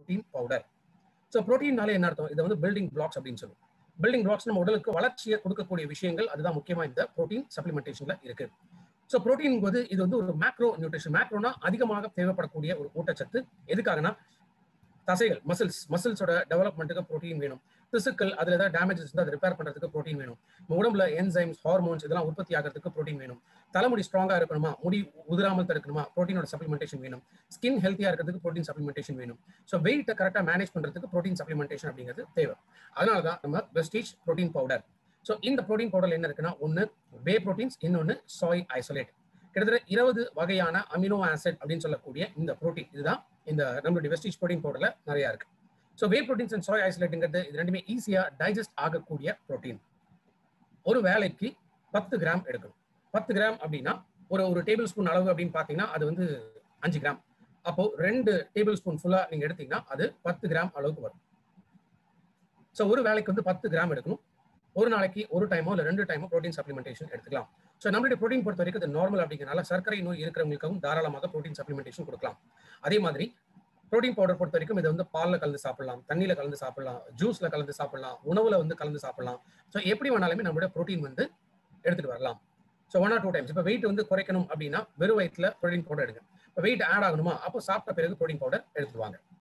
protein powder so ப்ரோட்டீன்னாலே என்ன அர்த்தம் இதை வந்து பில்டிங் பிளாக்ஸ் அப்படின்னு சொல்லுவோம் பில்டிங் பிளாக்ஸ் நம்ம உடலுக்கு வளர்ச்சியை கொடுக்கக்கூடிய விஷயங்கள் அதுதான் முக்கியமா இந்த ப்ரோட்டீன் சப்ளிமெண்டேஷன்ல இருக்கு ஸோ ப்ரோட்டீன் போது இது வந்து ஒரு மேக்ரோ நியூட்ரிஷன் மேக்ரோனா அதிகமாக தேவைப்படக்கூடிய ஒரு ஊட்டச்சத்து எதுக்காகனா தசைகள் மசில்ஸ் மசில்ஸோட டெவலப்மெண்ட்டுக்கு ப்ரோட்டீன் வேணும் திசுக்கள் அதுல ஏதாவது டேமேஜஸ் இருந்தால் அதை ரிப்பேர் பண்றதுக்கு ப்ரோட்டீன் வேணும் நம்ம உடம்புல என்சைம்ஸ் ஹார்மோன்ஸ் இதெல்லாம் உற்பத்தி ஆகிறதுக்கு ப்ரோட்டீன் வேணும் தலைமுடி ஸ்ட்ராங்கா இருக்கணுமா முடி உதிராமல் தடுக்கணுமா ப்ரோட்டீனோட சப்ளிமெண்டேஷன் வேணும் ஸ்கின் ஹெல்த்தியா இருக்கிறதுக்கு ப்ரோட்டீன் சப்ளிமெண்டேஷன் வேணும் ஸோ வெயிட்டை கரெக்டாக மேனேஜ் பண்றதுக்கு ப்ரோட்டீன் சப்ளிமெண்டேஷன் அப்படிங்கிறது தேவை அதனால தான் நம்ம வெஸ்டீஜ் ப்ரோட்டீன் பவுடர் ஸோ இந்த ப்ரோட்டீன் பவுடர் என்ன இருக்குன்னா ஒன்று வே ப்ரோட்டீன்ஸ் இன்னொன்று சாய் ஐசோலேட் கிட்டத்தட்ட இருபது வகையான அமினோ ஆசிட் அப்படின்னு சொல்லக்கூடிய இந்த ப்ரோட்டீன் இதுதான் இந்த நம்மளுடைய வெஸ்டீஜ் ப்ரோட்டீன் பவுடர்ல நிறைய இருக்கு so whey proteins and soy ஐசோலேட்டுங்கிறது இது ரெண்டுமே ஈஸியா டைஜஸ்ட் ஆகக்கூடிய ப்ரோட்டீன் ஒரு வேலைக்கு பத்து கிராம் எடுக்கணும் பத்து கிராம் அப்படின்னா ஒரு ஒரு டேபிள் ஸ்பூன் அளவு அப்படின்னு பார்த்தீங்கன்னா அது வந்து அஞ்சு கிராம் அப்போ ரெண்டு டேபிள் ஸ்பூன் ஃபுல்லா நீங்க எடுத்தீங்கன்னா அது பத்து கிராம் அளவுக்கு வரும் ஸோ ஒரு வேலைக்கு வந்து பத்து கிராம் எடுக்கணும் ஒரு நாளைக்கு ஒரு டைமோ இல்லை ரெண்டு டைமோ ப்ரோட்டீன் சப்ளிமெண்டேஷன் எடுத்துக்கலாம் ஸோ நம்மளுடைய ப்ரோட்டீன் பொறுத்த வரைக்கும் இது நார்மல் அப்படிங்கிறனால சர்க்கரை நோய் இருக்கிறவங்களுக்கும் தாராளமாக ப்ரோட்டீன் சப்ளிமெண்டேஷன் கொடுக்கலாம் அதே மாதிரி ப்ரோட்டீன் பவுடர் பொறுத்த வரைக்கும் இதை வந்து பாலில் கலந்து சாப்பிடலாம் தண்ணியில் கலந்து சாப்பிடலாம் ஜூஸ்ல கலந்து சாப்பிடலாம் உணவுல வந்து கலந்து சாப்பிடலாம் ஸோ எப்படி வேணாலுமே நம்மளுடைய ப்ரோட்டீன் வந்து எடுத்துட்டு வரலாம் so one or two times இப்போ வெயிட் வந்து குறைக்கணும் அப்படின்னா வெறும் வயிற்றுல ப்ரோட்டீன் பவுடர் எடுங்க இப்போ வெயிட் ஆட் ஆகணுமா அப்போ சாப்பிட்ட பிறகு ப்ரோட்டீன் பவுடர் எடுத்துட்டு வாங்க